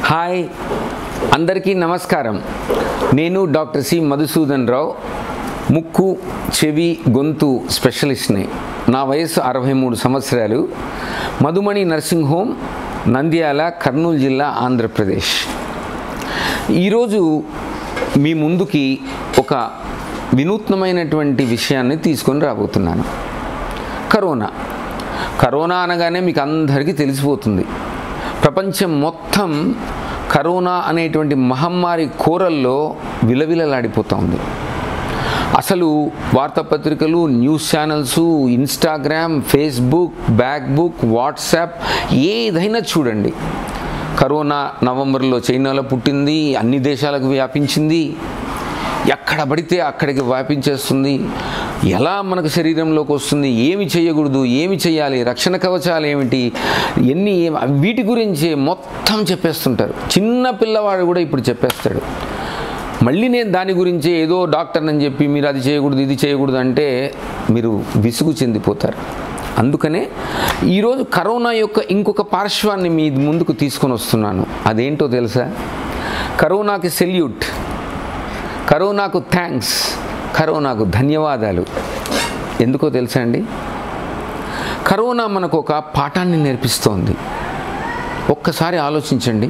hi అందరికీ నమస్కారం నేను డాక్టర్ సి మధుసూదన్ రావు ముక్కు చెవి గొంతు స్పెషలిస్ట్ని నా వయసు అరవై మూడు సంవత్సరాలు మధుమణి నర్సింగ్ హోమ్ నంద్యాల కర్నూలు జిల్లా ఆంధ్రప్రదేశ్ ఈరోజు మీ ముందుకి ఒక వినూత్నమైనటువంటి విషయాన్ని తీసుకొని రాబోతున్నాను కరోనా కరోనా అనగానే మీకు అందరికీ తెలిసిపోతుంది ప్రపంచం మొత్తం కరోనా అనేటువంటి మహమ్మారి కోరల్లో విలవిలలాడిపోతూ అసలు వార్తాపత్రికలు న్యూస్ ఛానల్స్ ఇన్స్టాగ్రామ్ ఫేస్బుక్ బ్యాక్బుక్ వాట్సాప్ ఏదైనా చూడండి కరోనా నవంబర్లో చైనాలో పుట్టింది అన్ని దేశాలకు వ్యాపించింది ఎక్కడ పడితే అక్కడికి వ్యాపించేస్తుంది ఎలా మనకు శరీరంలోకి వస్తుంది ఏమి చేయకూడదు ఏమి చేయాలి రక్షణ కవచాలు ఏమిటి ఎన్ని వీటి గురించి మొత్తం చెప్పేస్తుంటారు చిన్న పిల్లవాడు కూడా ఇప్పుడు చెప్పేస్తాడు మళ్ళీ నేను దాని గురించి ఏదో డాక్టర్ అని చెప్పి మీరు అది చేయకూడదు ఇది చేయకూడదు అంటే మీరు విసుగు చెందిపోతారు అందుకనే ఈరోజు కరోనా యొక్క ఇంకొక పార్శ్వాన్ని మీ ముందుకు తీసుకొని వస్తున్నాను అదేంటో తెలుసా కరోనాకి సెల్యూట్ కరోనాకు థ్యాంక్స్ కరోనాకు ధన్యవాదాలు ఎందుకో తెలుసా అండి కరోనా మనకు ఒక పాఠాన్ని నేర్పిస్తోంది ఒక్కసారి ఆలోచించండి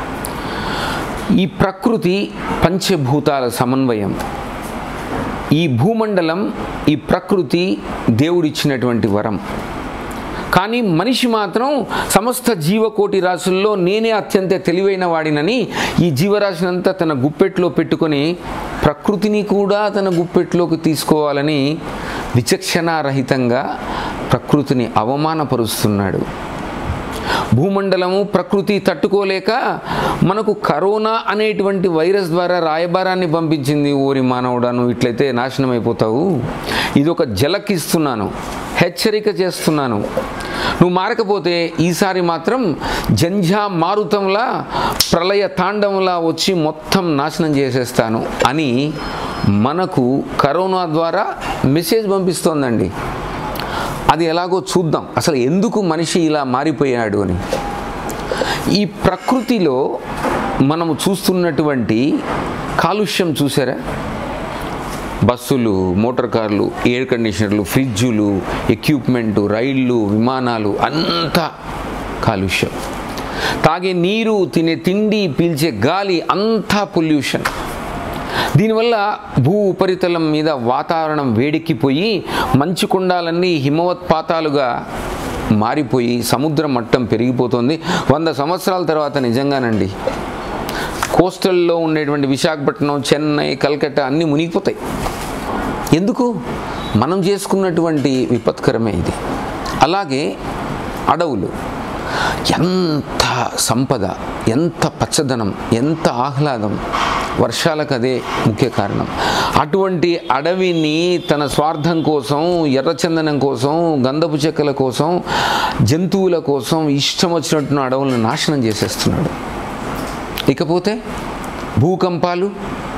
ఈ ప్రకృతి పంచభూతాల సమన్వయం ఈ భూమండలం ఈ ప్రకృతి దేవుడిచ్చినటువంటి వరం కానీ మనిషి మాత్రం సమస్త జీవకోటి రాశుల్లో నేనే అత్యంత తెలివైన వాడినని ఈ జీవరాశినంతా తన గుప్పెట్లో పెట్టుకొని ప్రకృతిని కూడా తన గుప్పెట్లోకి తీసుకోవాలని విచక్షణారహితంగా ప్రకృతిని అవమానపరుస్తున్నాడు భూమండలము ప్రకృతి తట్టుకోలేక మనకు కరోనా అనేటువంటి వైరస్ ద్వారా రాయబారాన్ని పంపించింది ఓరి మానవుడాను ఇట్లయితే నాశనం అయిపోతావు ఇది ఒక జలకిస్తున్నాను హెచ్చరిక చేస్తున్నాను నువ్వు మారకపోతే ఈసారి మాత్రం జంఝా మారుతంలా ప్రళయ తాండంలా వచ్చి మొత్తం నాశనం చేసేస్తాను అని మనకు కరోనా ద్వారా మెసేజ్ పంపిస్తోందండి అది ఎలాగో చూద్దాం అసలు ఎందుకు మనిషి ఇలా మారిపోయాడు అని ఈ ప్రకృతిలో మనము చూస్తున్నటువంటి కాలుష్యం చూసారా బస్సులు మోటార్ కార్లు ఎయిర్ కండిషనర్లు ఫ్రిడ్జులు ఎక్విప్మెంటు రైళ్ళు విమానాలు అంతా కాలుష్యం తాగే నీరు తినే తిండి పీల్చే గాలి అంతా పొల్యూషన్ దీనివల్ల భూ ఉపరితలం మీద వాతావరణం వేడెక్కిపోయి మంచు కొండాలన్నీ హిమవత్పాతాలుగా మారిపోయి సముద్ర మట్టం పెరిగిపోతుంది వంద సంవత్సరాల తర్వాత నిజంగానండి కోస్టల్లో ఉండేటువంటి విశాఖపట్నం చెన్నై కల్కట్టా అన్నీ మునిగిపోతాయి ఎందుకు మనం చేసుకున్నటువంటి విపత్కరమే ఇది అలాగే అడవులు ఎంత సంపద ఎంత పచ్చదనం ఎంత ఆహ్లాదం వర్షాలకు అదే ముఖ్య కారణం అటువంటి అడవిని తన స్వార్థం కోసం ఎర్రచందనం కోసం గంధపు చెక్కల కోసం జంతువుల కోసం ఇష్టం వచ్చినట్టు అడవులను నాశనం చేసేస్తున్నాడు ఇకపోతే భూకంపాలు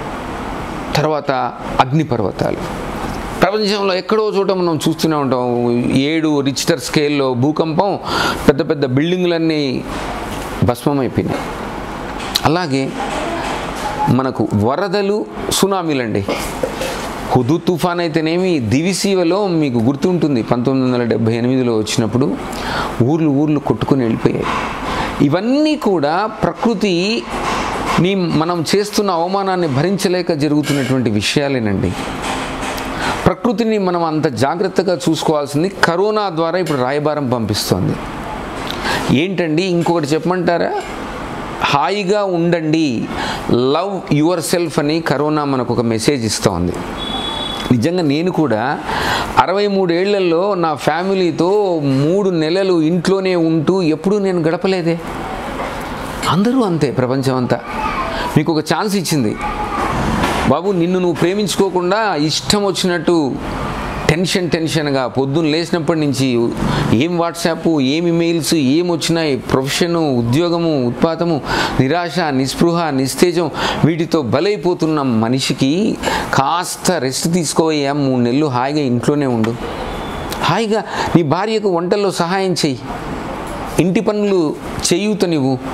తర్వాత అగ్నిపర్వతాలు ప్రపంచంలో ఎక్కడో చోట మనం చూస్తూనే ఉంటాం ఏడు రిచిటర్ స్కేల్లో భూకంపం పెద్ద పెద్ద బిల్డింగులన్నీ భస్మమైపోయినాయి అలాగే మనకు వరదలు సునామీలండి హుదు తుఫాన్ అయితేనేమి దివిసీవలో మీకు గుర్తుంటుంది పంతొమ్మిది వందల డెబ్భై ఎనిమిదిలో వచ్చినప్పుడు ఊర్లు ఊర్లు కొట్టుకుని వెళ్ళిపోయాయి ఇవన్నీ కూడా ప్రకృతి నీ మనం చేస్తున్న అవమానాన్ని భరించలేక జరుగుతున్నటువంటి విషయాలేనండి ప్రకృతిని మనం అంత జాగ్రత్తగా చూసుకోవాల్సింది కరోనా ద్వారా ఇప్పుడు రాయబారం పంపిస్తోంది ఏంటండి ఇంకొకటి చెప్పమంటారా హాయిగా ఉండండి లవ్ యువర్ సెల్ఫ్ అని కరోనా మనకు ఒక మెసేజ్ ఇస్తోంది నిజంగా నేను కూడా అరవై మూడేళ్లలో నా ఫ్యామిలీతో మూడు నెలలు ఇంట్లోనే ఉంటూ ఎప్పుడూ నేను గడపలేదే అందరూ అంతే ప్రపంచం అంతా మీకు ఒక ఛాన్స్ ఇచ్చింది బాబు నిన్ను నువ్వు ప్రేమించుకోకుండా ఇష్టం వచ్చినట్టు టెన్షన్ టెన్షన్గా పొద్దున్న లేచినప్పటి నుంచి ఏం వాట్సాప్ ఏం ఇమెయిల్స్ ఏం వచ్చినాయి ప్రొఫెషను ఉద్యోగము ఉత్పాతము నిరాశ నిస్పృహ నిస్తేజం వీటితో బలైపోతున్న మనిషికి కాస్త రెస్ట్ తీసుకోవయ్యా మూడు నెలలు హాయిగా ఇంట్లోనే ఉండు హాయిగా నీ భార్యకు వంటల్లో సహాయం చెయ్యి ఇంటి పనులు చేయూత నువ్వు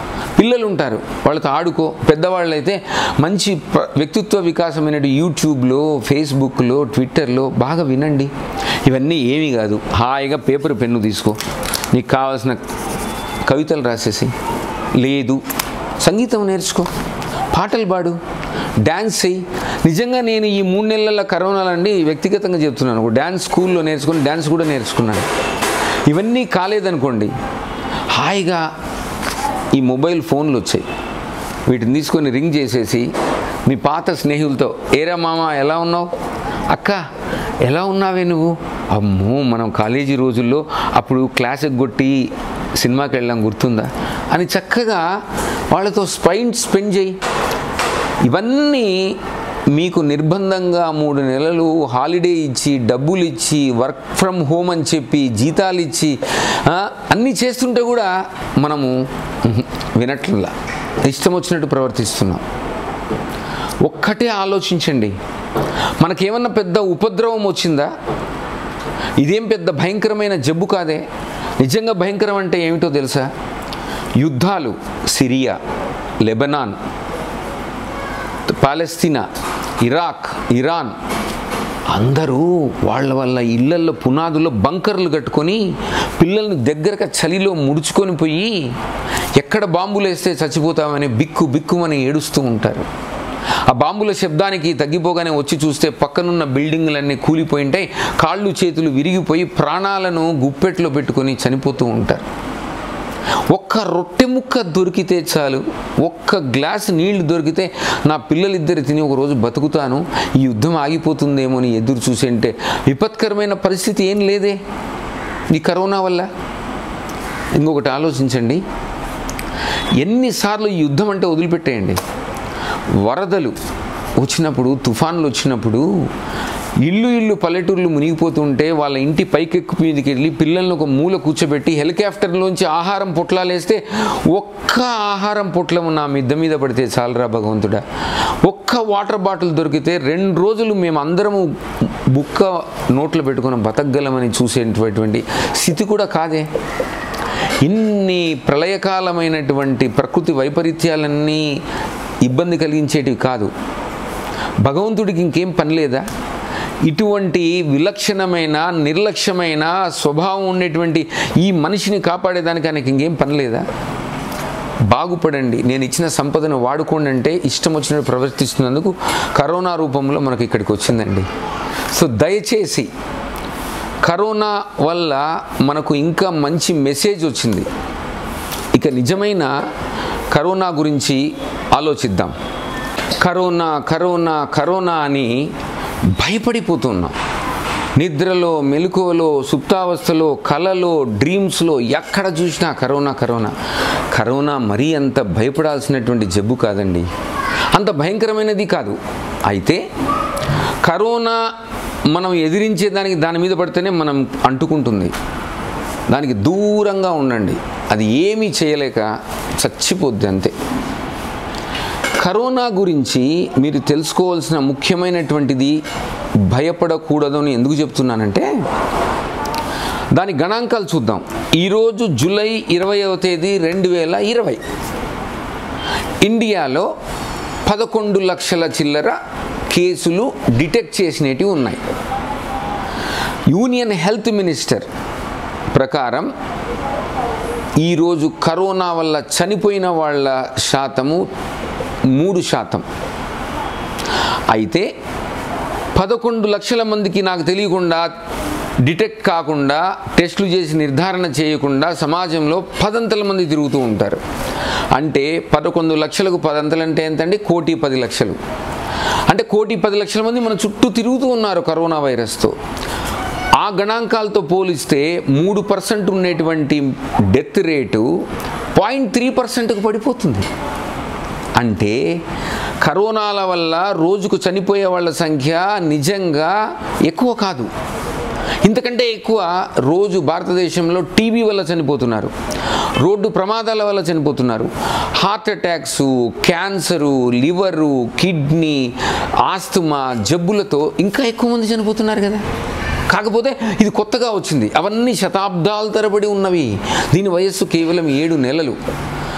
పిల్లలు ఉంటారు వాళ్ళతో ఆడుకో పెద్దవాళ్ళు అయితే మంచి ప్ర- వ్యక్తిత్వ వికాసమైన యూట్యూబ్లో ఫేస్బుక్లో ట్విట్టర్లో బాగా వినండి ఇవన్నీ ఏమీ కాదు హాయిగా పేపర్ పెన్ను తీసుకో నీకు కావాల్సిన కవితలు రాసేసి లేదు సంగీతం నేర్చుకో పాటలు పాడు డ్యాన్స్ చెయ్యి నిజంగా నేను ఈ మూడు నెలల కరోనాలండి వ్యక్తిగతంగా చెప్తున్నాను ఒక డ్యాన్స్ స్కూల్లో నేర్చుకుని డ్యాన్స్ కూడా నేర్చుకున్నాను ఇవన్నీ కాలేదనుకోండి హాయిగా ఈ మొబైల్ ఫోన్లు వచ్చాయి వీటిని తీసుకొని రింగ్ చేసేసి మీ పాత స్నేహితులతో ఏరా మామ ఎలా ఉన్నావు అక్క ఎలా ఉన్నావే నువ్వు అమ్మో మనం కాలేజీ రోజుల్లో అప్పుడు క్లాస్ ఎగ్గొట్టి సినిమాకి వెళ్ళాం గుర్తుందా అని చక్కగా వాళ్ళతో స్పైన్ స్పెండ్ చేయి ఇవన్నీ మీకు నిర్బంధంగా మూడు నెలలు హాలిడే ఇచ్చి డబ్బులు ఇచ్చి వర్క్ ఫ్రమ్ హోమ్ అని చెప్పి జీతాలు ఇచ్చి ఆ, అన్నీ చేస్తుంటే కూడా మనము ఉహు, వినట్లా ఇష్టం వచ్చినట్టు ప్రవర్తిస్తున్నాం ఒక్కటే ఆలోచించండి మనకేమన్నా పెద్ద ఉపద్రవం వచ్చిందా ఇదేం పెద్ద భయంకరమైన జబ్బు కాదే నిజంగా భయంకరం అంటే ఏమిటో తెలుసా యుద్ధాలు Syria Lebanon Palestine Iraq Iran అందరూ వాళ్ళ వాళ్ళ ఇళ్లల్లో పునాదుల్లో బంకర్లు కట్టుకొని పిల్లల్ని దగ్గరగా చలిలో ముడుచుకొని పోయి ఎక్కడ బాంబులు వేస్తే చచ్చిపోతామని బిక్కు బిక్కుమని ఏడుస్తూ ఉంటారు ఆ బాంబుల శబ్దానికి తగ్గిపోగానే వచ్చి చూస్తే పక్కనున్న బిల్డింగ్లన్నీ కూలిపోయింటాయి కాళ్ళు చేతులు విరిగిపోయి ప్రాణాలను గుప్పెట్లో పెట్టుకొని చనిపోతూ ఉంటారు ఒక్క రొట్టె ముక్క దొరికితే చాలు ఒక్క గ్లాస్ నీళ్లు దొరికితే నా పిల్లలిద్దరు తిని ఒక రోజు బతుకుతాను ఈ యుద్ధం ఆగిపోతుందేమో అని ఎదురు చూసేంటే విపత్కరమైన పరిస్థితి ఏం లేదే ఈ కరోనా వల్ల ఇంకొకటి ఆలోచించండి ఎన్నిసార్లు ఈ యుద్ధం అంటే వదిలిపెట్టేయండి వరదలు వచ్చినప్పుడు తుఫాన్లు వచ్చినప్పుడు ఇల్లు ఇల్లు పల్లెటూర్లు మునిగిపోతుంటే వాళ్ళ ఇంటి పైకెక్కు మీదకి వెళ్ళి పిల్లల్ని ఒక మూల కూర్చోబెట్టి హెలికాప్టర్లోంచి ఆహారం పొట్లాలు వేస్తే ఒక్క ఆహారం పొట్లం నా మిద్ద మీద పడితే చాలరా భగవంతుడా ఒక్క వాటర్ బాటిల్ దొరికితే రెండు రోజులు మేము అందరము బుక్క నోట్లో పెట్టుకుని బతకగలమని చూసేటటువంటి స్థితి కూడా కాదే ఇన్ని ప్రళయకాలమైనటువంటి ప్రకృతి వైపరీత్యాలన్నీ ఇబ్బంది కలిగించేటివి కాదు భగవంతుడికి ఇంకేం పని లేదా ఇటువంటి విలక్షణమైన నిర్లక్ష్యమైన స్వభావం ఉండేటువంటి ఈ మనిషిని కాపాడేదానికి ఆయనకి ఇంకేం పని లేదా బాగుపడండి నేను ఇచ్చిన సంపదను వాడుకోండి అంటే ఇష్టం వచ్చినట్టు ప్రవర్తిస్తున్నందుకు కరోనా రూపంలో మనకి ఇక్కడికి వచ్చిందండి సో దయచేసి కరోనా వల్ల మనకు ఇంకా మంచి మెసేజ్ వచ్చింది ఇక నిజమైన కరోనా గురించి ఆలోచిద్దాం కరోనా కరోనా కరోనా అని భయపడిపోతున్నాం నిద్రలో మెలకువలో సుప్తావస్థలో కలలో డ్రీమ్స్లో ఎక్కడ చూసినా కరోనా కరోనా కరోనా మరీ అంత భయపడాల్సినటువంటి జబ్బు కాదండి అంత భయంకరమైనది కాదు అయితే కరోనా మనం ఎదిరించే దానికి దాని మీద పడితేనే మనం అంటుకుంటుంది దానికి దూరంగా ఉండండి అది ఏమీ చేయలేక చచ్చిపోద్ది అంతే కరోనా గురించి మీరు తెలుసుకోవాల్సిన ముఖ్యమైనటువంటిది భయపడకూడదు అని ఎందుకు చెప్తున్నానంటే దాని గణాంకాలు చూద్దాం ఈరోజు జూలై ఇరవైవ తేదీ రెండు వేల ఇరవై ఇండియాలో పదకొండు లక్షల చిల్లర కేసులు డిటెక్ట్ చేసినవి ఉన్నాయి యూనియన్ హెల్త్ మినిస్టర్ ప్రకారం ఈరోజు కరోనా వల్ల చనిపోయిన వాళ్ళ శాతము మూడు శాతం అయితే పదకొండు లక్షల మందికి నాకు తెలియకుండా డిటెక్ట్ కాకుండా టెస్టులు చేసి నిర్ధారణ చేయకుండా సమాజంలో పదంతల మంది తిరుగుతూ ఉంటారు అంటే పదకొండు లక్షలకు పదంతలు అంటే ఎంతండి కోటి పది లక్షలు అంటే కోటి పది లక్షల మంది మన చుట్టూ తిరుగుతూ ఉన్నారు కరోనా వైరస్తో ఆ గణాంకాలతో పోలిస్తే మూడు పర్సెంట్ ఉండేటువంటి డెత్ రేటు పాయింట్ త్రీ పర్సెంట్కి పడిపోతుంది అంటే కరోనాల వల్ల రోజుకు చనిపోయే వాళ్ళ సంఖ్య నిజంగా ఎక్కువ కాదు ఇంతకంటే ఎక్కువ రోజు భారతదేశంలో టీబీ వల్ల చనిపోతున్నారు రోడ్డు ప్రమాదాల వల్ల చనిపోతున్నారు heart attacks cancer liver kidney asthma జబ్బులతో ఇంకా ఎక్కువ మంది చనిపోతున్నారు కదా కాకపోతే ఇది కొత్తగా వచ్చింది అవన్నీ శతాబ్దాల తరబడి ఉన్నవి దీని వయస్సు కేవలం ఏడు నెలలు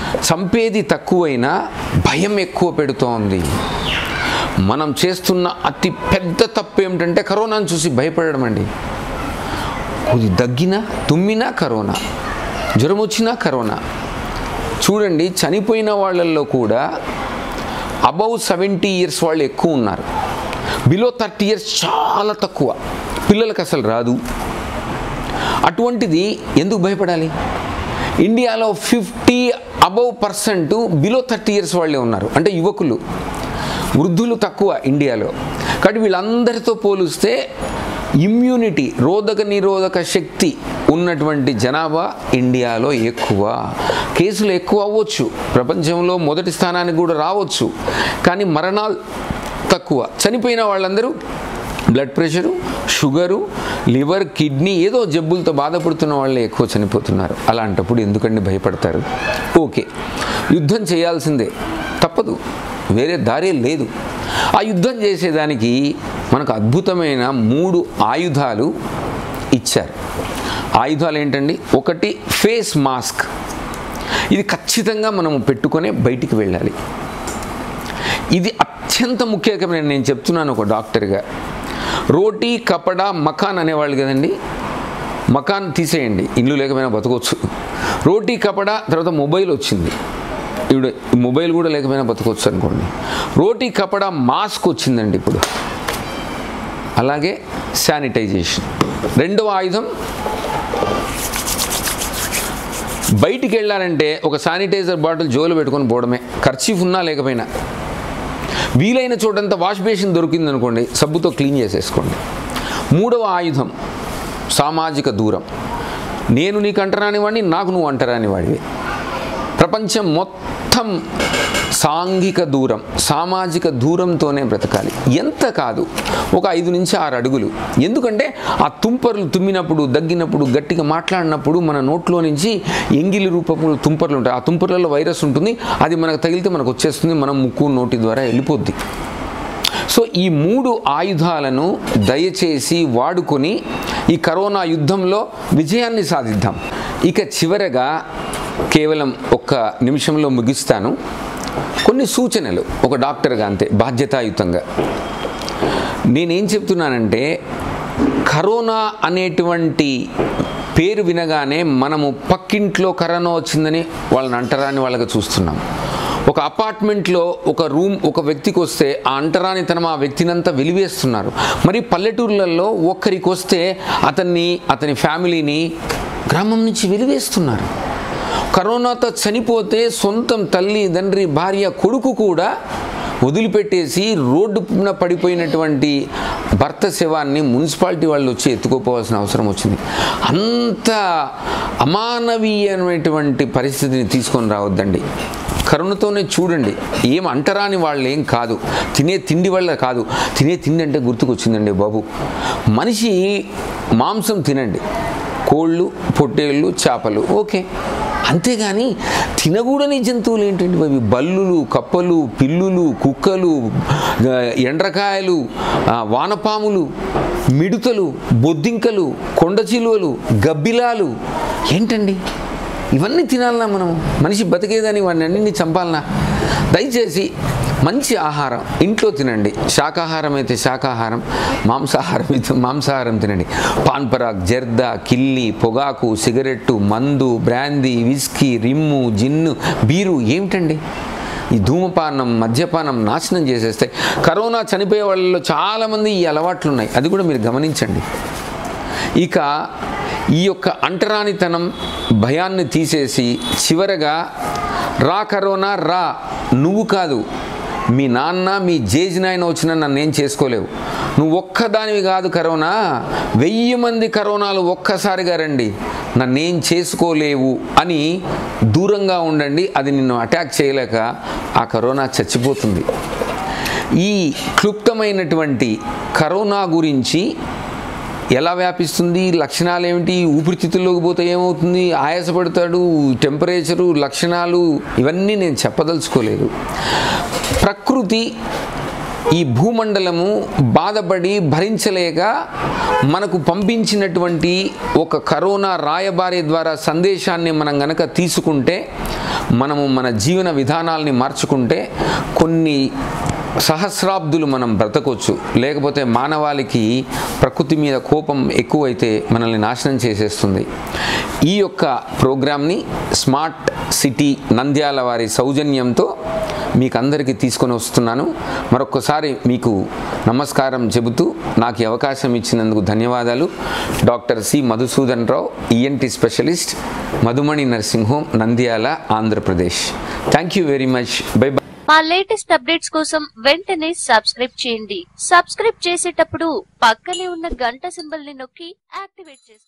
చంపేది తక్కువైనా భయం ఎక్కువ పెడుతోంది మనం చేస్తున్న అతి పెద్ద తప్పు ఏమిటంటే కరోనాను చూసి భయపడడం అండి కొద్ది దగ్గినా తుమ్మినా కరోనా జ్వరం వచ్చినా కరోనా చూడండి చనిపోయిన వాళ్ళల్లో కూడా అబౌవ్ సెవెంటీ ఇయర్స్ వాళ్ళు ఎక్కువ ఉన్నారు బిలో థర్టీ ఇయర్స్ చాలా తక్కువ పిల్లలకు అసలు రాదు అటువంటిది ఎందుకు భయపడాలి ఇండియాలో fifty above percent below thirty years వాళ్ళే ఉన్నారు అంటే యువకులు వృద్ధులు తక్కువ ఇండియాలో కాబట్టి వీళ్ళందరితో పోలిస్తే ఇమ్యూనిటీ రోధక నిరోధక శక్తి ఉన్నటువంటి జనాభా ఇండియాలో ఎక్కువ కేసులు ఎక్కువ అవ్వచ్చు ప్రపంచంలో మొదటి స్థానానికి కూడా రావచ్చు కానీ మరణాలు తక్కువ చనిపోయిన వాళ్ళందరూ blood pressure sugar liver kidney ఏదో జబ్బులతో బాధపడుతున్న వాళ్ళే ఎక్కువ చనిపోతున్నారు అలాంటప్పుడు ఎందుకండి భయపడతారు ఓకే యుద్ధం చేయాల్సిందే తప్పదు వేరే దారే లేదు ఆ యుద్ధం చేసేదానికి మనకు అద్భుతమైన మూడు ఆయుధాలు ఇచ్చారు ఆయుధాలు ఏంటండి ఒకటి ఫేస్ మాస్క్ ఇది ఖచ్చితంగా మనము పెట్టుకొని బయటికి వెళ్ళాలి ఇది అత్యంత ముఖ్యమైన నేను చెప్తున్నాను ఒక డాక్టర్గా రోటీ కపడా మకాన్ అనేవాళ్ళు కదండి మకాన్ తీసేయండి ఇల్లు లేకపోయినా బతకొచ్చు రోటీ కపడా తర్వాత మొబైల్ వచ్చింది ఇప్పుడు మొబైల్ కూడా లేకపోయినా బతకొచ్చు అనుకోండి రోటీ కపడా మాస్క్ వచ్చిందండి ఇప్పుడు అలాగే శానిటైజేషన్ రెండవ ఆయుధం బయటికి వెళ్ళాలంటే ఒక శానిటైజర్ బాటిల్ జోలు పెట్టుకొని పోవడమే ఖర్చీఫ్ ఉన్నా లేకపోయినా వీలైన చోటంతా వాష్ బేసిన్ దొరికింది అనుకోండి సబ్బుతో క్లీన్ చేసేసుకోండి మూడవ ఆయుధం సామాజిక దూరం నేను నీకు అంటరాని వాడిని నాకు నువ్వు అంటరాని వాడివి ప్రపంచం మొత్తం సాంఘిక దూరం సామాజిక దూరంతోనే బ్రతకాలి ఎంత కాదు ఒక ఐదు నుంచి ఆరు అడుగులు ఎందుకంటే ఆ తుంపర్లు తుమ్మినప్పుడు దగ్గినప్పుడు గట్టిగా మాట్లాడినప్పుడు మన నోట్లో నుంచి ఎంగిలి రూపంలో తుంపర్లు ఉంటాయి ఆ తుంపర్లలో వైరస్ ఉంటుంది అది మనకు తగిలితే మనకు వచ్చేస్తుంది మనం ముక్కు నోటి ద్వారా వెళ్ళిపోద్ది సో ఈ మూడు ఆయుధాలను దయచేసి వాడుకొని ఈ కరోనా యుద్ధంలో విజయాన్ని సాధిద్దాం ఇక చివరగా కేవలం ఒక్క నిమిషంలో ముగిస్తాను కొన్ని సూచనలు ఒక డాక్టర్గా అంతే బాధ్యతాయుతంగా నేనేం చెప్తున్నానంటే కరోనా అనేటువంటి పేరు వినగానే మనము పక్కింట్లో కరోనా వచ్చిందని వాళ్ళని అంటరాని వాళ్ళగా చూస్తున్నాం ఒక అపార్ట్మెంట్లో ఒక రూమ్ ఒక వ్యక్తికి వస్తే ఆ అంటరానితనం ఆ వ్యక్తినంతా వెలివేస్తున్నారు మరి పల్లెటూర్లలో ఒక్కరికి వస్తే అతన్ని అతని ఫ్యామిలీని గ్రామం నుంచి వెలివేస్తున్నారు కరోనాతో చనిపోతే సొంతం తల్లి తండ్రి భార్య కొడుకు కూడా వదిలిపెట్టేసి రోడ్డున పడిపోయినటువంటి భర్త శవాన్ని మున్సిపాలిటీ వాళ్ళు వచ్చి ఎత్తుకోపోవాల్సిన అవసరం వచ్చింది అంత అమానవీయమైనటువంటి పరిస్థితిని తీసుకొని రావద్దండి కరుణతోనే చూడండి ఏం అంటరాని వాళ్ళు ఏం కాదు తినే తిండి వల్ల కాదు తినే తిండి అంటే గుర్తుకొచ్చిందండి బాబు మనిషి మాంసం తినండి కోళ్ళు పొట్టేళ్ళు చేపలు ఓకే అంతేగాని తినకూడని జంతువులు ఏంటండి అవి బల్లులు కప్పలు పిల్లులు కుక్కలు ఆ, ఎండ్రకాయలు ఆ, వానపాములు మిడుతలు బొద్దింకలు కొండ చిలువలు గబ్బిలాలు ఏంటండి ఇవన్నీ తినాలన్నా మనం మనిషి బతికేదని వాడిని అన్నింటినీ చంపాలనా దయచేసి మంచి ఆహారం ఇంట్లో తినండి శాకాహారం అయితే శాకాహారం మాంసాహారం అయితే మాంసాహారం తినండి పాన్పరాగ్ జర్దా కిల్లి పొగాకు సిగరెట్టు మందు brandy whisky rum gin beer ఏమిటండి ఈ ధూమపానం మద్యపానం నాశనం చేసేస్తాయి కరోనా చనిపోయే వాళ్ళలో చాలామంది ఈ అలవాట్లు ఉన్నాయి అది కూడా మీరు గమనించండి ఇక ఈ యొక్క అంటరానితనం భయాన్ని తీసేసి చివరగా రా కరోనా రా నువ్వు కాదు మీ నాన్న మీ జేజి నాయన వచ్చినా నన్ను ఏం చేసుకోలేవు నువ్వు ఒక్కదానివి కాదు కరోనా వెయ్యి మంది కరోనాలు ఒక్కసారిగా రండి నన్నేం చేసుకోలేవు అని దూరంగా ఉండండి అది నిన్ను అటాక్ చేయలేక ఆ కరోనా చచ్చిపోతుంది ఈ క్లుప్తమైనటువంటి కరోనా గురించి ఎలా వ్యాపిస్తుంది లక్షణాలు ఏమిటి ఊపిరితిత్తుల్లోకి పోతే ఏమవుతుంది ఆయాసపడతాడు టెంపరేచరు లక్షణాలు ఇవన్నీ నేను చెప్పదలుచుకోలేదు ప్రకృతి ఈ భూమండలము బాధపడి భరించలేక మనకు పంపించినటువంటి ఒక కరోనా రాయబారి ద్వారా సందేశాన్ని మనం గనక తీసుకుంటే మనము మన జీవన విధానాల్ని మార్చుకుంటే కొన్ని సహస్రాబ్దులు మనం బ్రతకొచ్చు లేకపోతే మానవాళికి ప్రకృతి మీద కోపం ఎక్కువైతే మనల్ని నాశనం చేసేస్తుంది ఈ యొక్క ప్రోగ్రామ్ని స్మార్ట్ సిటీ నంద్యాల వారి సౌజన్యంతో మీకు అందరికీ తీసుకొని వస్తున్నాను మరొకసారి మీకు నమస్కారం చెబుతూ నాకు ఈ అవకాశం ఇచ్చినందుకు ధన్యవాదాలు doctor C Madhusudan Rao ENT specialist Madhumani nursing home Nandyal Andhra Pradesh thank you very much bye bye మా లేటెస్ట్ అప్డేట్స్ కోసం వెంటనే సబ్స్క్రైబ్ చేయండి సబ్స్క్రైబ్ చేసేటప్పుడు పక్కనే ఉన్న గంట సింబల్ ని నొక్కి యాక్టివేట్ చేసుకోండి